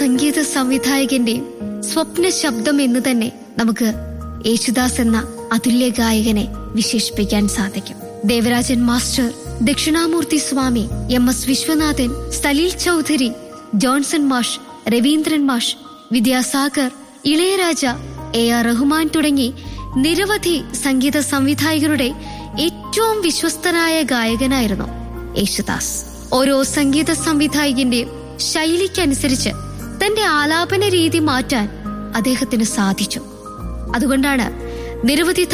സംഗീത സംവിധായകന്റെയും സ്വപ്ന ശബ്ദം എന്ന് തന്നെ നമുക്ക് യേശുദാസ് എന്ന അതുല്യ ഗായകനെ വിശേഷിപ്പിക്കാൻ സാധിക്കും Devarajan master Dakshinamoorthy Swami M S Viswanathan Salil Chowdhury Johnson മാഷ് രവീന്ദ്രൻ മാഷ് വിദ്യാസാഗർ ഇളയരാജ എ ആർ റഹ്മാൻ തുടങ്ങി നിരവധി സംഗീത സംവിധായകരുടെ ഏറ്റവും വിശ്വസ്തനായ ഗായകനായിരുന്നു യേശുദാസ് ഓരോ സംഗീത സംവിധായകന്റെയും ശൈലിക്കനുസരിച്ച് തന്റെ ആലാപന രീതി മാറ്റാൻ അദ്ദേഹത്തിന് സാധിച്ചു അതുകൊണ്ടാണ് നിരവധി